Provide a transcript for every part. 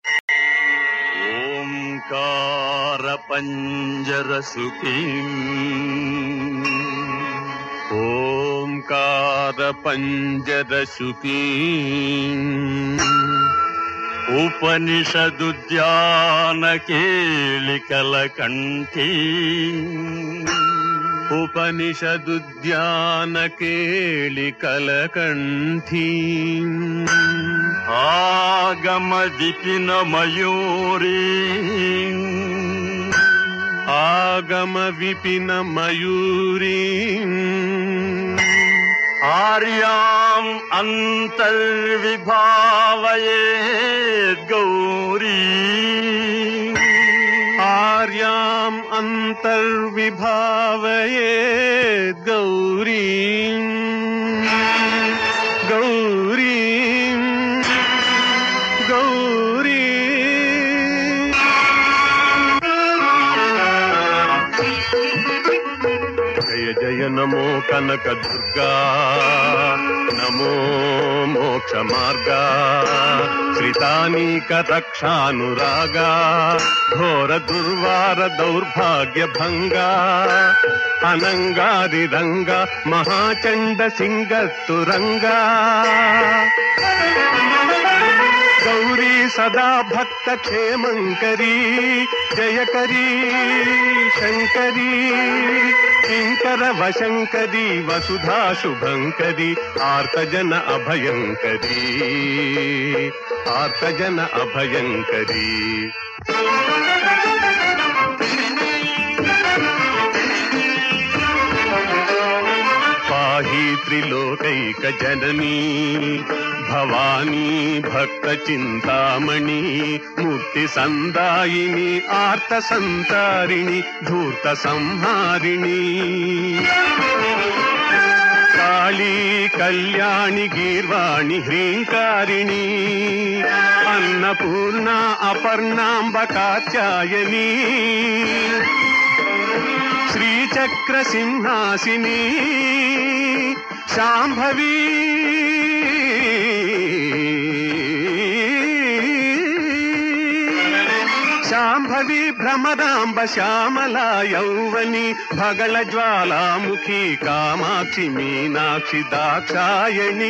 ఓంకారపంజరసుకీ ఉపనిషదుద్యానకేళికల కంఠీ ఉపనిషదుద్యానకేళికల కంఠీ ఆగమ విపిన మయూరీ ఆగమ విపిన మయూరీ ఆర్యాం అంతర్విభావయే గౌరీ ఆర్యాం అంతర్విభావయే గౌరీ గౌరీ గౌరీ జయ జయ నమో కనక దుర్గా నమో మోక్ష మార్గా శ్రితానీక రక్షానురాగా ఘోర దుర్వార దౌర్భాగ్య భంగా అనంగారి రంగ మహాచండ సింగత్తురంగా గౌరీ సదా భక్త క్షేమంకరీ జయకరీ శంకరీ కింకర వశంకరీ వసుధా శుభంకరీ ఆర్తజన అభయంకరీ ఆర్తజన అభయంకరీ పాహి త్రిలోకైక జననీ భవానీ భక్త చింతామణి ముక్తి సందాయిని ఆర్త సంతారిణి ధూర్త సంహారిణి కాళీ కళ్యాణి గీర్వాణి హ్రీంకారిణి అన్నపూర్ణ అపర్ణాంబ కాత్యాయని శ్రీచక్ర సింహాసిని శాంభవి శాంభవి భ్రమరాంబ శ్యామల యౌవని భగళ జ్వాలాముఖి కామాక్షి మీనాక్షి దాక్షాయణి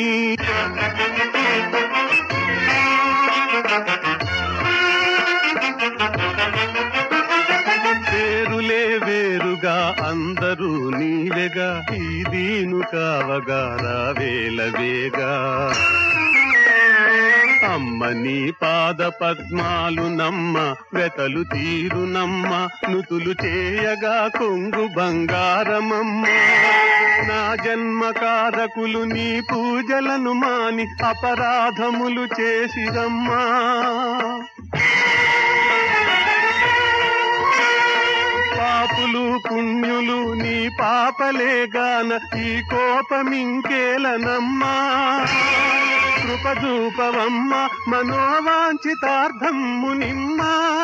పేరులే వేరుగా అందరూ నీవెగా ఈ దీను కావగా రావేల వేగా అమ్మ నీ పాద పద్మాలు నమ్మ వెతలు తీరు నమ్మ నుతులు చేయగా కొంగు బంగారమమ్మ నా జన్మ కారకులు నీ పూజలను మాని అపరాధములు చేసిరమ్మా పాపులు పుణ్యులు నీ పాపలేగాన ఈ కోపమింకేలనమ్మా కృపదూపవమ్మ మనోవాంఛితార్థమ్ము నిమ్మ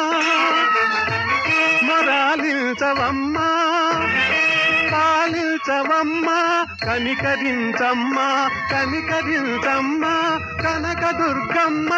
మరాలించవమ్మా పాలించవమ్మా కనికరించమ్మా కనికరించమ్మా కనక దుర్గమ్మ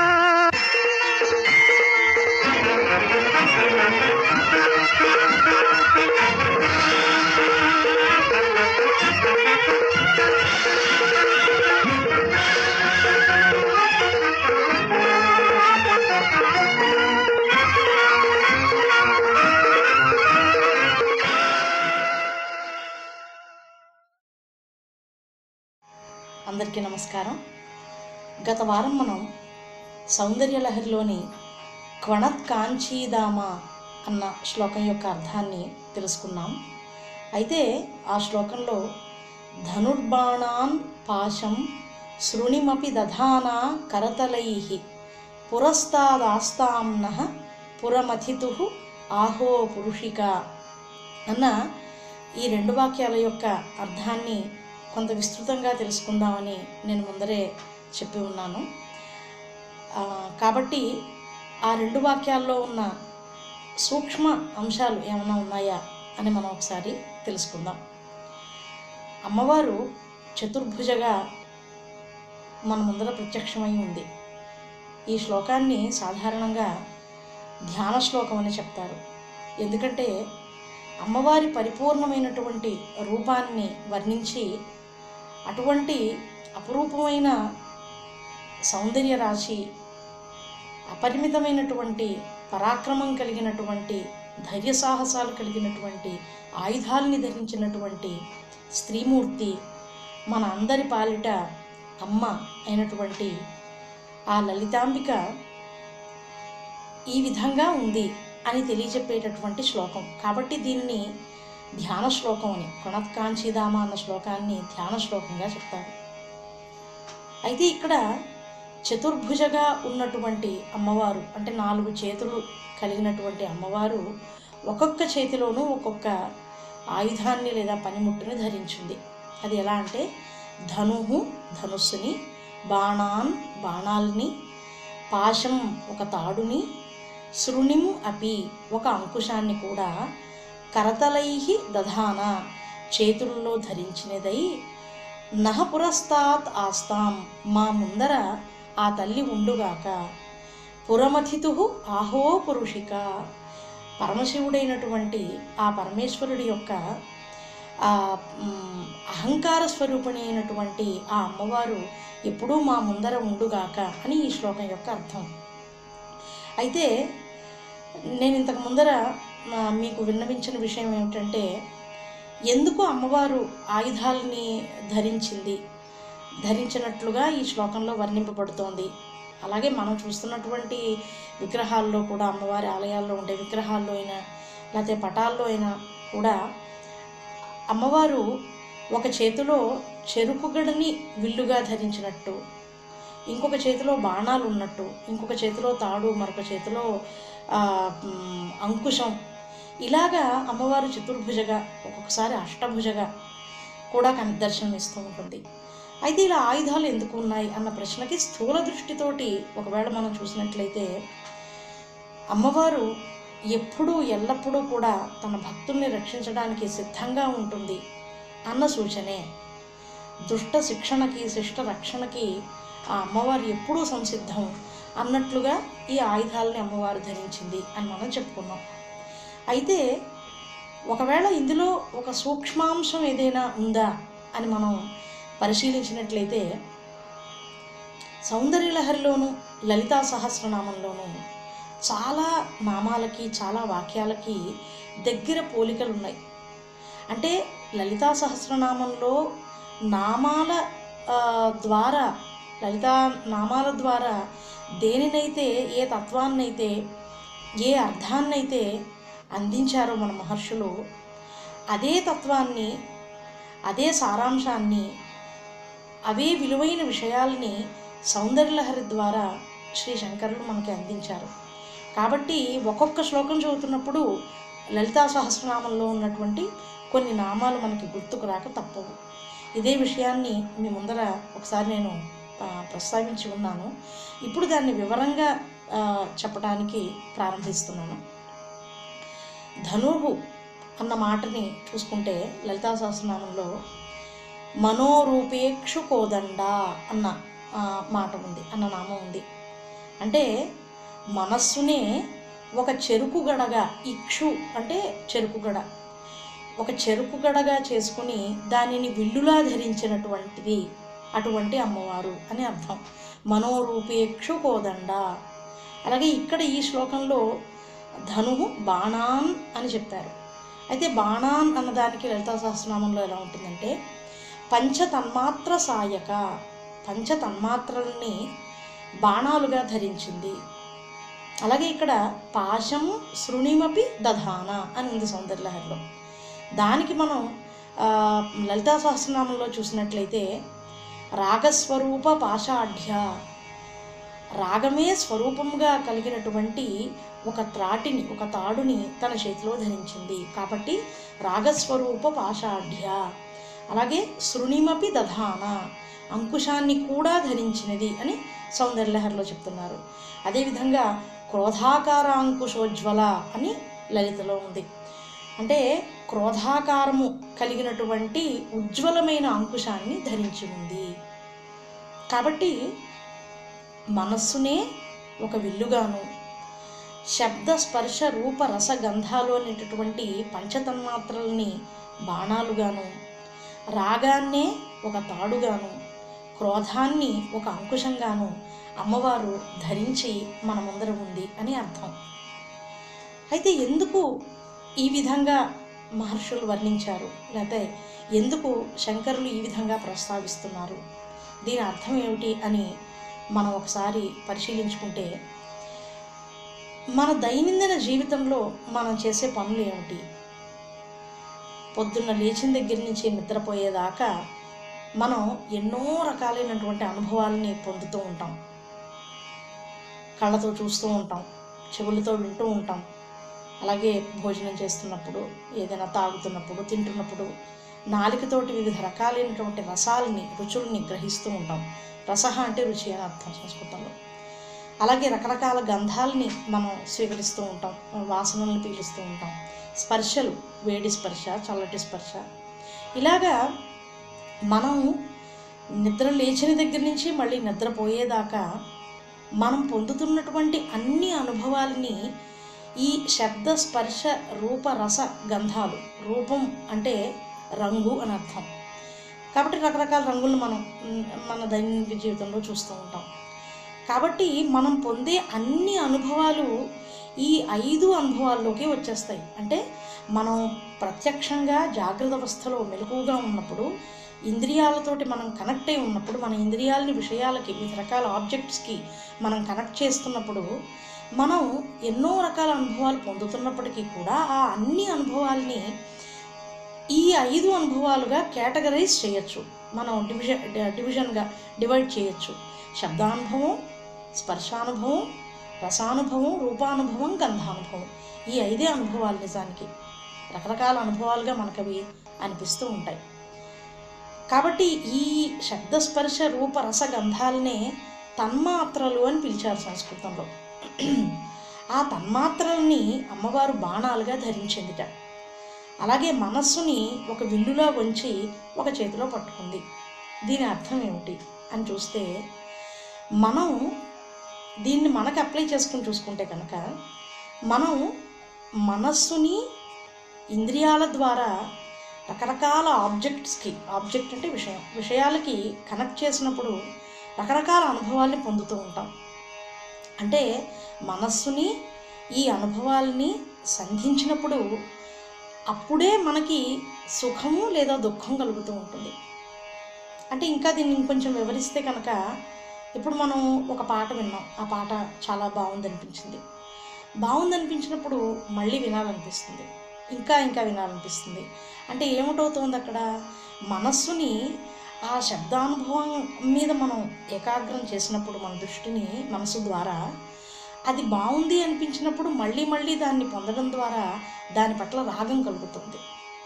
అందరికీ నమస్కారం గత వారం మనం సౌందర్యలహరిలోని క్వణత్ కాంచీదామ అన్న శ్లోకం యొక్క అర్థాన్ని తెలుసుకున్నాం అయితే ఆ శ్లోకంలో ధనుర్బాణాన్ పాశం శృణిమపి దధానా కరతలై పురస్తాదాస్తాంన పురమథితు ఆహో పురుషిక అన్న ఈ రెండు వాక్యాల యొక్క అర్థాన్ని కొంత విస్తృతంగా తెలుసుకుందామని నేను ముందరే చెప్పి ఉన్నాను ఆ, కాబట్టి ఆ రెండు వాక్యాల్లో ఉన్న సూక్ష్మ అంశాలు ఏమైనా ఉన్నాయా అని మనం ఒకసారి తెలుసుకుందాం అమ్మవారు చతుర్భుజగా మన ముందర ప్రత్యక్షమై ఉంది ఈ శ్లోకాన్ని సాధారణంగా ధ్యాన శ్లోకం అని చెప్తారు ఎందుకంటే అమ్మవారి పరిపూర్ణమైనటువంటి రూపాన్ని వర్ణించి అటువంటి అపురూపమైన సౌందర్య రాశి అపరిమితమైనటువంటి పరాక్రమం కలిగినటువంటి ధైర్య సాహసాలు కలిగినటువంటి ఆయుధాలని ధరించినటువంటి స్త్రీమూర్తి మన అందరి పాలిట అమ్మ అయినటువంటి ఆ లలితాంబిక ఈ విధంగా ఉంది అని తెలియజెప్పేటటువంటి శ్లోకం కాబట్టి దీన్ని ధ్యాన శ్లోకం అని ప్రణత్కాంచీదామ అన్న శ్లోకాన్ని ధ్యాన శ్లోకంగా చెప్తారు అయితే ఇక్కడ చతుర్భుజగా ఉన్నటువంటి అమ్మవారు అంటే నాలుగు చేతులు కలిగినటువంటి అమ్మవారు ఒక్కొక్క చేతిలోనూ ఒక్కొక్క ఆయుధాన్ని లేదా పనిముట్టుని ధరించింది అది ఎలా అంటే ధనుహు ధనుస్సుని బాణాన్ బాణాల్ని పాశం ఒక తాడుని శృణిం అపి ఒక అంకుశాన్ని కూడా కరతలై దధాన చేతుల్లో ధరించినదై నహ పురస్తాత్ ఆస్తాం మా ముందర ఆ తల్లి ఉండుగాక పురమథితు ఆహో పురుషిక పరమశివుడైనటువంటి ఆ పరమేశ్వరుడి యొక్క ఆ మ్, అహంకార స్వరూపిణి అయినటువంటి ఆ అమ్మవారు ఎప్పుడూ మా ముందర ఉండుగాక అని ఈ శ్లోకం యొక్క అర్థం అయితే నేను ఇంతకు ముందర ఆ, మీకు విన్నవించిన విషయం ఏమిటంటే ఎందుకు అమ్మవారు ఆయుధాలని ధరించింది ధరించినట్లుగా ఈ శ్లోకంలో వర్ణింపబడుతోంది అలాగే మనం చూస్తున్నటువంటి విగ్రహాల్లో కూడా అమ్మవారి ఆలయాల్లో ఉండే విగ్రహాల్లో అయినా లేకపోతే పటాల్లో అయినా కూడా అమ్మవారు ఒక చేతిలో చెరుకు గడని విల్లుగా ధరించినట్టు ఇంకొక చేతిలో బాణాలు ఉన్నట్టు ఇంకొక చేతిలో తాడు మరొక చేతిలో ఆ, మ్, అంకుశం ఇలాగా అమ్మవారు చతుర్భుజగా ఒక్కొక్కసారి అష్టభుజగా కూడా కన్ దర్శనమిస్తూ ఉంటుంది అయితే ఇలా ఆయుధాలు ఎందుకు ఉన్నాయి అన్న ప్రశ్నకి స్థూల దృష్టితోటి ఒకవేళ మనం చూసినట్లయితే అమ్మవారు ఎప్పుడూ ఎల్లప్పుడూ కూడా తన భక్తుల్ని రక్షించడానికి సిద్ధంగా ఉంటుంది అన్న సూచనే దుష్ట శిక్షణకి శిష్ట రక్షణకి ఆ అమ్మవారు ఎప్పుడూ సంసిద్ధం అన్నట్లుగా ఈ ఆయుధాలని అమ్మవారు ధరించింది అని మనం చెప్పుకున్నాం అయితే ఒకవేళ ఇందులో ఒక సూక్ష్మాంశం ఏదైనా ఉందా అని మనం పరిశీలించినట్లయితే సౌందర్యలహరిలోను లలితా సహస్రనామంలోను చాలా నామాలకి చాలా వాక్యాలకి దగ్గర పోలికలు ఉన్నాయి అంటే లలితా సహస్రనామంలో నామాల ఆ, ద్వారా లలితా నామాల ద్వారా దేనినైతే ఏ తత్వాన్నైతే ఏ అర్థాన్నైతే అందించారో మన మహర్షులు అదే తత్వాన్ని అదే సారాంశాన్ని అవే విలువైన విషయాల్ని సౌందర్యలహరి ద్వారా శ్రీ శంకరులు మనకి అందించారు కాబట్టి ఒక్కొక్క శ్లోకం చదువుతున్నప్పుడు లలితా సహస్రనామంలో ఉన్నటువంటి కొన్ని నామాలు మనకి గుర్తుకు రాక తప్పవు ఇదే విషయాన్ని మీ ముందర ఒకసారి నేను ఆ, ప్రస్తావించి ఉన్నాను ఇప్పుడు దాన్ని వివరంగా ఆ, చెప్పడానికి ప్రారంభిస్తున్నాను ధనువు అన్న మాటని చూసుకుంటే లలితా సహస్రనామంలో మనోరూపేక్షు కోదండ అన్న ఆ, మాట ఉంది అన్న నామం ఉంది అంటే మనస్సునే ఒక చెరుకు గడగా ఇక్షు అంటే చెరుకు గడ ఒక చెరుకు గడగా చేసుకుని దానిని విల్లులా ధరించినటువంటిది అటువంటి అమ్మవారు అని అర్థం మనోరూపేక్షు కోదండ అలాగే ఇక్కడ ఈ శ్లోకంలో ధనువు బాణాన్ అని చెప్పారు అయితే బాణాన్ అన్నదానికి లలితా సహస్రనామంలో ఎలా ఉంటుందంటే పంచ తన్మాత్ర సాయక పంచ తన్మాత్రల్ని బాణాలుగా ధరించింది అలాగే ఇక్కడ పాశం శృణిమపి దధాన అని ఉంది సౌందర్యలహరిలో దానికి మనం ఆ, లలితా సహస్రనామంలో చూసినట్లయితే రాగస్వరూప పాషాఢ్య రాగమే స్వరూపంగా కలిగినటువంటి ఒక త్రాటిని ఒక తాడుని తన చేతిలో ధరించింది కాబట్టి రాగస్వరూప పాషాఢ్య అలాగే శృణిమపి దధాన అంకుశాన్ని కూడా ధరించినది అని సౌందర్యలహరిలో చెప్తున్నారు అదేవిధంగా క్రోధాకార అంకుశోజ్వల అని లలితలో ఉంది అంటే క్రోధాకారము కలిగినటువంటి ఉజ్వలమైన అంకుశాన్ని ధరించి ఉంది కాబట్టి మనస్సునే ఒక విల్లుగాను శబ్ద స్పర్శ రూప రస గంధాలు అనేటటువంటి పంచతన్మాత్రల్ని బాణాలుగాను రాగాన్నే ఒక తాడుగాను క్రోధాన్ని ఒక అంకుశంగాను అమ్మవారు ధరించి మన ముందర ఉంది అని అర్థం అయితే ఎందుకు ఈ విధంగా మహర్షులు వర్ణించారు లేకపోతే ఎందుకు శంకరులు ఈ విధంగా ప్రస్తావిస్తున్నారు దీని అర్థం ఏమిటి అని మనం ఒకసారి పరిశీలించుకుంటే మన దైనందిన జీవితంలో మనం చేసే పనులు ఏమిటి పొద్దున్న లేచిన దగ్గర నుంచి నిద్రపోయేదాకా మనం ఎన్నో రకాలైనటువంటి అనుభవాలని పొందుతూ ఉంటాం కళ్ళతో చూస్తూ ఉంటాం చెవులతో వింటూ ఉంటాం అలాగే భోజనం చేస్తున్నప్పుడు ఏదైనా తాగుతున్నప్పుడు తింటున్నప్పుడు నాలుకతోటి వివిధ రకాలైనటువంటి రసాలని రుచుల్ని గ్రహిస్తూ ఉంటాం రసహ అంటే రుచి అని అర్థం సంస్కృతంలో అలాగే రకరకాల గంధాలని మనం స్వీకరిస్తూ ఉంటాం వాసనలను పీలుస్తూ ఉంటాం స్పర్శలు వేడి స్పర్శ చల్లటి స్పర్శ ఇలాగా మనం నిద్ర లేచిన దగ్గర నుంచి మళ్ళీ నిద్రపోయేదాకా మనం పొందుతున్నటువంటి అన్ని అనుభవాలని ఈ శబ్ద స్పర్శ రూప రస గంధాలు రూపం అంటే రంగు అని అర్థం కాబట్టి రకరకాల రంగులు మనం మ్, మన దైనందిక జీవితంలో చూస్తూ ఉంటాం కాబట్టి మనం పొందే అన్ని అనుభవాలు ఈ ఐదు అనుభవాల్లోకి వచ్చేస్తాయి అంటే మనం ప్రత్యక్షంగా జాగ్రత్త అవస్థలో మెలకువగా ఉన్నప్పుడు ఇంద్రియాలతోటి మనం కనెక్ట్ అయి ఉన్నప్పుడు మన ఇంద్రియాలని విషయాలకి వివిధ రకాల ఆబ్జెక్ట్స్కి మనం కనెక్ట్ చేస్తున్నప్పుడు మనం ఎన్నో రకాల అనుభవాలు పొందుతున్నప్పటికీ కూడా ఆ అన్ని అనుభవాల్ని ఈ ఐదు అనుభవాలుగా కేటగరైజ్ చేయొచ్చు మనం డివిజన్ డివిజన్గా డివైడ్ చేయొచ్చు శబ్దానుభవం స్పర్శానుభవం రసానుభవం రూపానుభవం గంధానుభవం ఈ ఐదే అనుభవాలు నిజానికి రకరకాల అనుభవాలుగా మనకవి అనిపిస్తూ ఉంటాయి కాబట్టి ఈ శబ్దస్పర్శ రూప రస గంధాలనే తన్మాత్రలు అని పిలిచారు సంస్కృతంలో ఆ తన్మాత్రల్ని అమ్మవారు బాణాలుగా ధరించిందిట అలాగే మనస్సుని ఒక విల్లులా వంచి ఒక చేతిలో పట్టుకుంది దీని అర్థం ఏమిటి అని చూస్తే మనం దీన్ని మనకు అప్లై చేసుకుని చూసుకుంటే కనుక మనం మనస్సుని ఇంద్రియాల ద్వారా రకరకాల ఆబ్జెక్ట్స్కి ఆబ్జెక్ట్ అంటే విషయం విషయాలకి కనెక్ట్ చేసినప్పుడు రకరకాల అనుభవాల్ని పొందుతూ ఉంటాం అంటే మనస్సుని ఈ అనుభవాల్ని సంధించినప్పుడు అప్పుడే మనకి సుఖము లేదా దుఃఖం కలుగుతూ ఉంటుంది అంటే ఇంకా దీన్ని ఇంకొంచెం వివరిస్తే కనుక ఇప్పుడు మనం ఒక పాట విన్నాం ఆ పాట చాలా బాగుంది అనిపించింది బాగుంది అనిపించినప్పుడు మళ్ళీ వినాలనిపిస్తుంది ఇంకా ఇంకా వినాలనిపిస్తుంది అంటే ఏమిటవుతుంది అక్కడ మనస్సుని ఆ శబ్దానుభవం మీద మనం ఏకాగ్రం చేసినప్పుడు మన దృష్టిని మనసు ద్వారా అది బాగుంది అనిపించినప్పుడు మళ్ళీ మళ్ళీ దాన్ని పొందడం ద్వారా దాని పట్ల రాగం కలుగుతుంది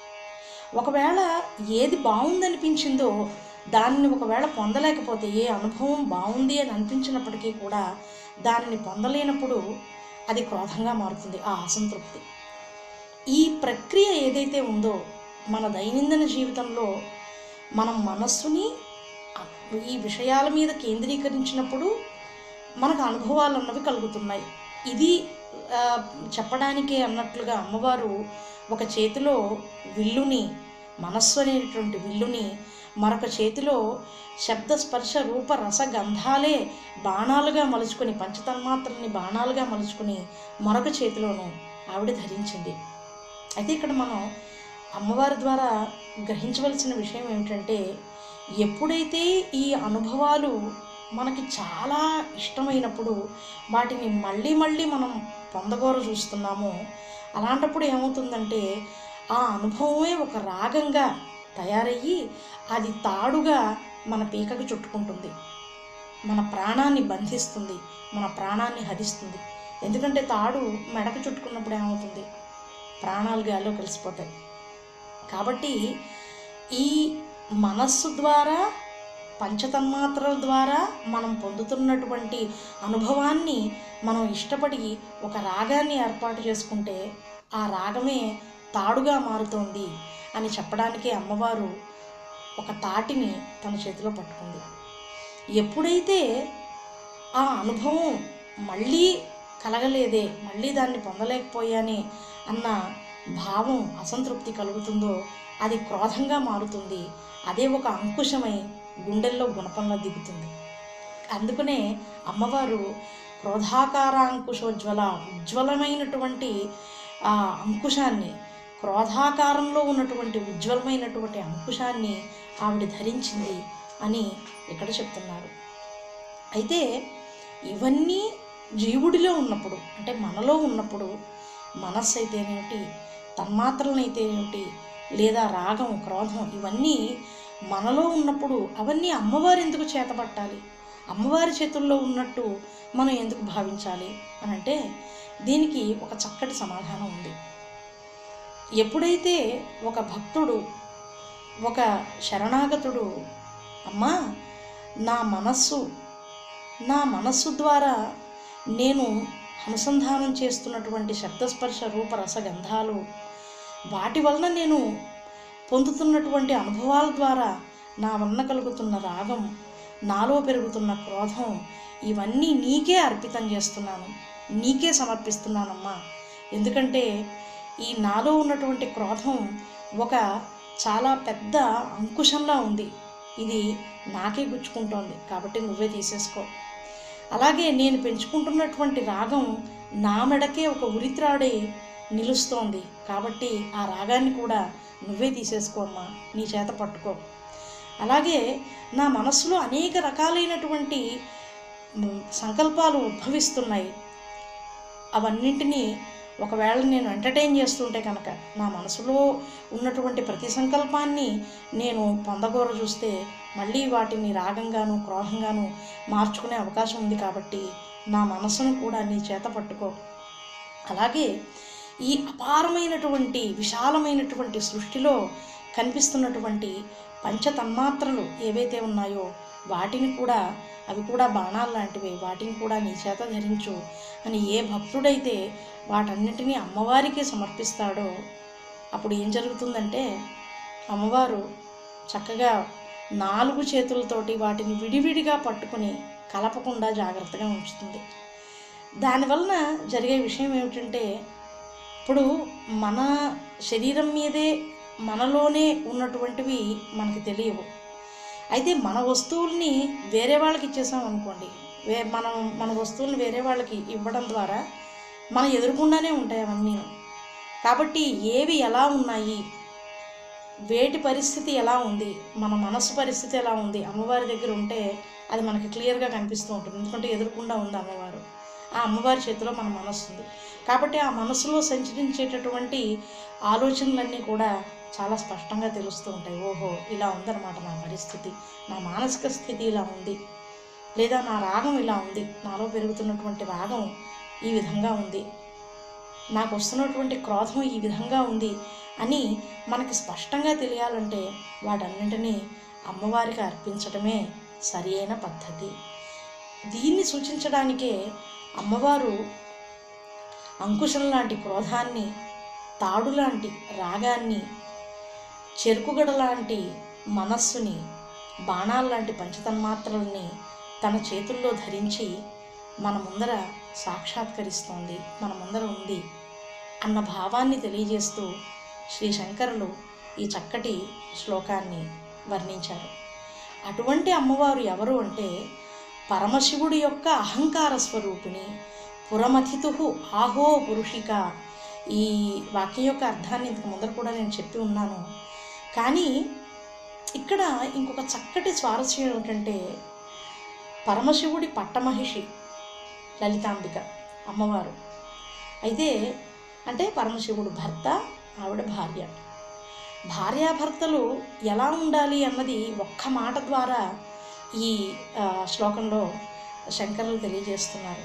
ఒకవేళ ఏది బాగుందనిపించిందో దానిని ఒకవేళ పొందలేకపోతే ఏ అనుభవం బాగుంది అని అనిపించినప్పటికీ కూడా దానిని పొందలేనప్పుడు అది క్రోధంగా మారుతుంది ఆ అసంతృప్తి ఈ ప్రక్రియ ఏదైతే ఉందో మన దైనందిన జీవితంలో మనం మనస్సుని ఈ విషయాల మీద కేంద్రీకరించినప్పుడు మనకు అనుభవాలు అన్నవి కలుగుతున్నాయి ఇది ఆ, చెప్పడానికే అన్నట్లుగా అమ్మవారు ఒక చేతిలో విల్లుని మనస్సు అనేటువంటి విల్లుని మరొక చేతిలో శబ్ద స్పర్శ రూప రస గంధాలే బాణాలుగా మలుచుకొని పంచతన్మాత్రని బాణాలుగా మలుచుకొని మరొక చేతిలోనూ ఆవిడ ధరించింది అయితే ఇక్కడ మనం అమ్మవారి ద్వారా గ్రహించవలసిన విషయం ఏమిటంటే ఎప్పుడైతే ఈ అనుభవాలు మనకి చాలా ఇష్టమైనప్పుడు వాటిని మళ్ళీ మళ్ళీ మనం పొందగోర చూస్తున్నామో అలాంటప్పుడు ఏమవుతుందంటే ఆ అనుభవమే ఒక రాగంగా తయారయ్యి అది తాడుగా మన పీకకు చుట్టుకుంటుంది మన ప్రాణాన్ని బంధిస్తుంది మన ప్రాణాన్ని హరిస్తుంది ఎందుకంటే తాడు మెడకు చుట్టుకున్నప్పుడు ఏమవుతుంది ప్రాణాలు గాల్లో కలిసిపోతాయి కాబట్టి ఈ మనస్సు ద్వారా పంచతన్మాత్రల ద్వారా మనం పొందుతున్నటువంటి అనుభవాన్ని మనం ఇష్టపడి ఒక రాగాన్ని ఏర్పాటు చేసుకుంటే ఆ రాగమే తాడుగా మారుతోంది అని చెప్పడానికే అమ్మవారు ఒక తాటిని తన చేతిలో పట్టుకుంది ఎప్పుడైతే ఆ అనుభవం మళ్ళీ కలగలేదే మళ్ళీ దాన్ని పొందలేకపోయానే అన్న భావం అసంతృప్తి కలుగుతుందో అది క్రోధంగా మారుతుంది అదే ఒక అంకుశమై గుండెల్లో గుణపంలో దిగుతుంది అందుకనే అమ్మవారు క్రోధాకారాంకుశోజ్వల ఉజ్వలమైనటువంటి ఆ అంకుశాన్ని క్రోధాకారంలో ఉన్నటువంటి ఉజ్వలమైనటువంటి అంకుశాన్ని ఆవిడ ధరించింది అని ఇక్కడ చెప్తున్నారు అయితే ఇవన్నీ జీవుడిలో ఉన్నప్పుడు అంటే మనలో ఉన్నప్పుడు మనస్సు అయితేనేమిటి తన్మాత్రలనైతేనేమిటి లేదా రాగం క్రోధం ఇవన్నీ మనలో ఉన్నప్పుడు అవన్నీ అమ్మవారు ఎందుకు చేతపట్టాలి అమ్మవారి చేతుల్లో ఉన్నట్టు మనం ఎందుకు భావించాలి అని అంటే దీనికి ఒక చక్కటి సమాధానం ఉంది ఎప్పుడైతే ఒక భక్తుడు ఒక శరణాగతుడు అమ్మా నా మనస్సు నా మనస్సు ద్వారా నేను అనుసంధానం చేస్తున్నటువంటి శబ్దస్పర్శ రూప రసగంధాలు వాటి వలన నేను పొందుతున్నటువంటి అనుభవాల ద్వారా నా వలన కలుగుతున్న రాగం నాలో పెరుగుతున్న క్రోధం ఇవన్నీ నీకే అర్పితం చేస్తున్నాను నీకే సమర్పిస్తున్నానమ్మా ఎందుకంటే ఈ నాలో ఉన్నటువంటి క్రోధం ఒక చాలా పెద్ద అంకుశంలా ఉంది ఇది నాకే గుచ్చుకుంటోంది కాబట్టి నువ్వే తీసేసుకో అలాగే నేను పెంచుకుంటున్నటువంటి రాగం నా మెడకే ఒక ఉరిత్రాడే నిలుస్తోంది కాబట్టి ఆ రాగాన్ని కూడా నువ్వే తీసేసుకో అమ్మా నీ చేత పట్టుకో అలాగే నా మనస్సులో అనేక రకాలైనటువంటి మ్, సంకల్పాలు ఉద్భవిస్తున్నాయి అవన్నింటినీ ఒకవేళ నేను ఎంటర్టైన్ చేస్తుంటే కనుక నా మనసులో ఉన్నటువంటి ప్రతి సంకల్పాన్ని నేను పొందగోర చూస్తే మళ్ళీ వాటిని రాగంగాను క్రోధంగాను మార్చుకునే అవకాశం ఉంది కాబట్టి నా మనసును కూడా నీ చేత పట్టుకో అలాగే ఈ అపారమైనటువంటి విశాలమైనటువంటి సృష్టిలో కనిపిస్తున్నటువంటి పంచతన్మాత్రలు ఏవైతే ఉన్నాయో వాటిని కూడా అవి కూడా బాణాలు లాంటివి వాటిని కూడా నీ చేత ధరించు అని ఏ భక్తుడైతే వాటన్నిటినీ అమ్మవారికి సమర్పిస్తాడో అప్పుడు ఏం జరుగుతుందంటే అమ్మవారు చక్కగా నాలుగు చేతులతోటి వాటిని విడివిడిగా పట్టుకుని కలపకుండా జాగ్రత్తగా ఉంచుతుంది దానివలన జరిగే విషయం ఏమిటంటే ఇప్పుడు మన శరీరం మీదే మనలోనే ఉన్నటువంటివి మనకి తెలియవు అయితే మన వస్తువుల్ని వేరే వాళ్ళకి ఇచ్చేసాం అనుకోండి వే మనం మన వస్తువుల్ని వేరే వాళ్ళకి ఇవ్వడం ద్వారా మన ఎదురుకుండానే ఉంటాయి అవన్నీ కాబట్టి ఏవి ఎలా ఉన్నాయి వేటి పరిస్థితి ఎలా ఉంది మన మనసు పరిస్థితి ఎలా ఉంది అమ్మవారి దగ్గర ఉంటే అది మనకి క్లియర్గా కనిపిస్తూ ఉంటుంది ఎందుకంటే ఎదురుకుండా ఉంది అమ్మవారు ఆ అమ్మవారి చేతిలో మన మనస్సు ఉంది కాబట్టి ఆ మనసులో సంచరించేటటువంటి ఆలోచనలన్నీ కూడా చాలా స్పష్టంగా తెలుస్తూ ఉంటాయి ఓహో ఇలా ఉందన్నమాట నా పరిస్థితి నా మానసిక స్థితి ఇలా ఉంది లేదా నా రాగం ఇలా ఉంది నాలో పెరుగుతున్నటువంటి రాగం ఈ విధంగా ఉంది నాకు వస్తున్నటువంటి క్రోధం ఈ విధంగా ఉంది అని మనకి స్పష్టంగా తెలియాలంటే వాటన్నింటినీ అమ్మవారికి అర్పించడమే సరి అయిన పద్ధతి దీన్ని సూచించడానికే అమ్మవారు అంకుశం లాంటి క్రోధాన్ని తాడు లాంటి రాగాన్ని చెరుకుగడ లాంటి మనస్సుని బాణాల లాంటి పంచతన్మాత్రల్ని తన చేతుల్లో ధరించి మన ముందర సాక్షాత్కరిస్తోంది మన ముందర ఉంది అన్న భావాన్ని తెలియజేస్తూ శ్రీ శంకరులు ఈ చక్కటి శ్లోకాన్ని వర్ణించారు అటువంటి అమ్మవారు ఎవరు అంటే పరమశివుడి యొక్క అహంకార స్వరూపిణి పురమథితు ఆహో పురుషిక ఈ వాక్యం యొక్క అర్థాన్ని ఇంతకు ముందర కూడా నేను చెప్పి ఉన్నాను కానీ ఇక్కడ ఇంకొక చక్కటి స్వారస్యం ఏమిటంటే పరమశివుడి పట్టమహిషి లలితాంబిక అమ్మవారు అయితే అంటే పరమశివుడు భర్త ఆవిడ భార్య భార్యాభర్తలు ఎలా ఉండాలి అన్నది ఒక్క మాట ద్వారా ఈ ఆ, శ్లోకంలో శంకరులు తెలియజేస్తున్నారు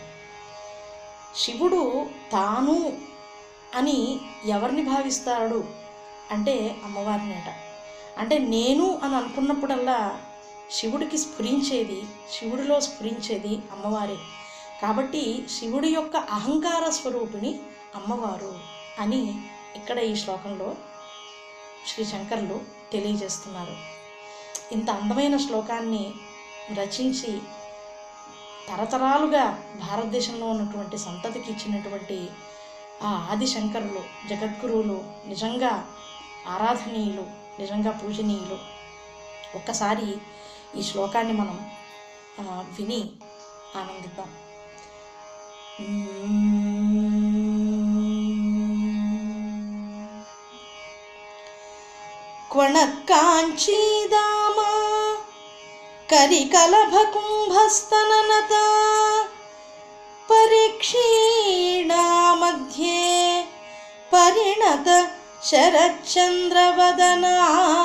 శివుడు తాను అని ఎవరిని భావిస్తాడు అంటే అమ్మవారినేట అంటే నేను అని అనుకున్నప్పుడల్లా శివుడికి స్ఫురించేది శివుడిలో స్ఫురించేది అమ్మవారే కాబట్టి శివుడి యొక్క అహంకార స్వరూపిణి అమ్మవారు అని ఇక్కడ ఈ శ్లోకంలో శ్రీ శంకర్లు తెలియజేస్తున్నారు ఇంత అందమైన శ్లోకాన్ని రచించి తరతరాలుగా భారతదేశంలో ఉన్నటువంటి సంతతికి ఇచ్చినటువంటి ఆ ఆది శంకరులు జగద్గురువులు నిజంగా ఆరాధనీయులు నిజంగా పూజనీయులు ఒక్కసారి ఈ శ్లోకాన్ని మనం ఆ, విని ఆనందిద్దాం క్వణక్కాంచీదామా కరికలభకుంభస్తననత పరీక్షీణా మధ్యే పరిణత శరచంద్రవదనా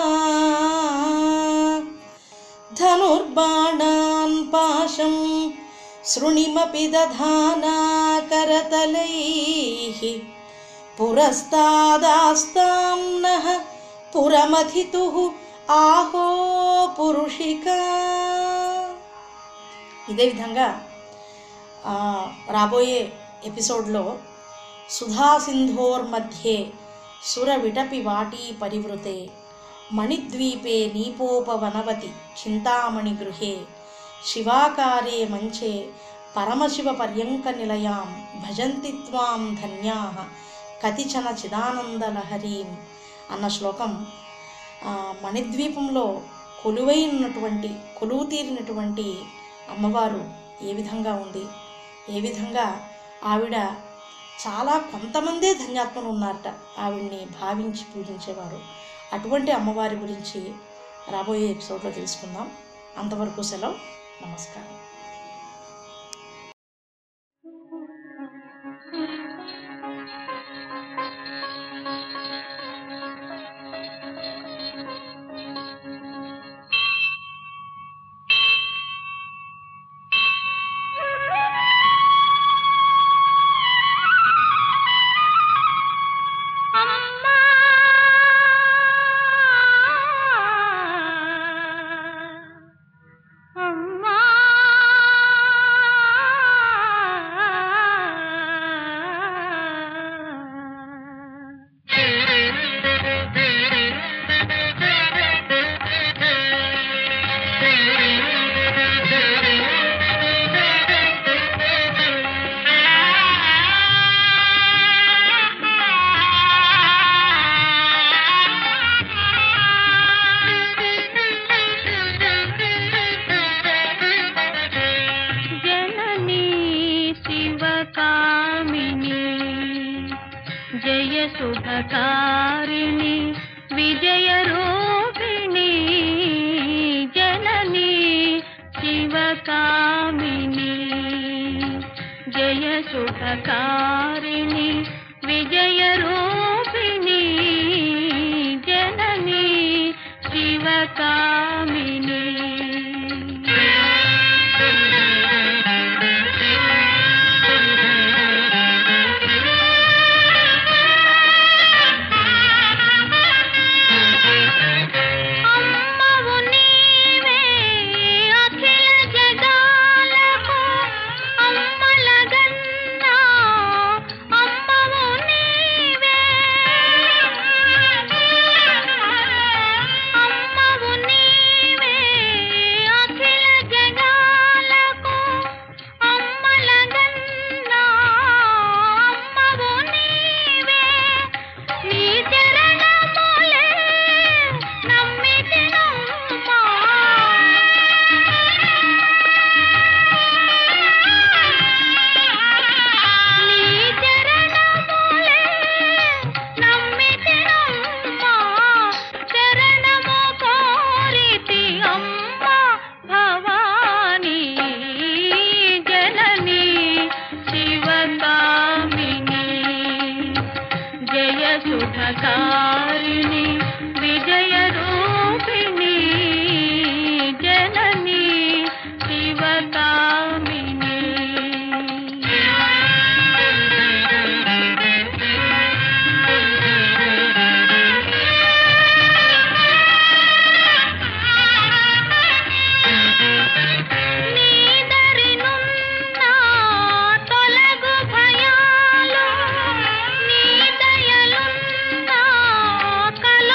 ధనుర్బాణాన్ పాశం శృణిమపి దధానా కరతలైः పురస్తాదాస్తాం నః పురమథితుః ఆహో పురుషిక ఇదే విధంగా ఆ, రాబోయే ఎపిసోడ్లో సుధా సింధోర్ మధ్యే సుర విటపి వాటీ పరివృతే మణిద్వీపే నీపోపవనవతి చింతామణి గృహే శివాకారే మంచే పరమశివ పర్యంక నిలయాం భజంతి త్వాం ధన్యా కతిచన చిదానందలహరీం అన్న శ్లోకం ఆ, మణిద్వీపంలో కొలువై ఉన్నటువంటి కొలువు తీరినటువంటి అమ్మవారు ఏ విధంగా ఉంది ఏ విధంగా ఆవిడ చాలా కొంతమందే ధన్యాత్మలు ఉన్నారట ఆవిడ్ని భావించి పూజించేవారు అటువంటి అమ్మవారి గురించి రాబోయే ఎపిసోడ్లో తెలుసుకుందాం అంతవరకు సెలవు నమస్కారం అమ్మా అమ్మా జననీ శివకామిని జయ శుభకారిణి విజయ రూపిణి జననీ శివకామిని జయ శుభకారిణి విజయ రూపిణి జననీ శివకామిని అమ్మవు నీవే అఖిల జగాలకు అమ్మలగన్నా అమ్మవు నీవే అమ్మవు నీవే అఖిల జగాలకు అమ్మలగన్నా అమ్మవు నీవే నీ చరణములే నమ్మితినమ్మా నీ చరణములే నమ్మితినమ్మా చరణము కోరితి అమ్మా భవానీ జననీ శివకామిని జయ శుభకారిణి విజయ రూపిణి జననీ శివకామిని నీదరినున్న తొలగు భయాలు నీ దయలున్న కల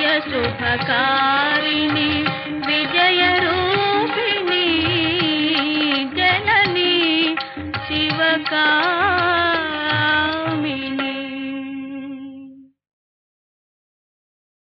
జయ శుభకారిణి విజయ రూపిణి జనని శివకారిణి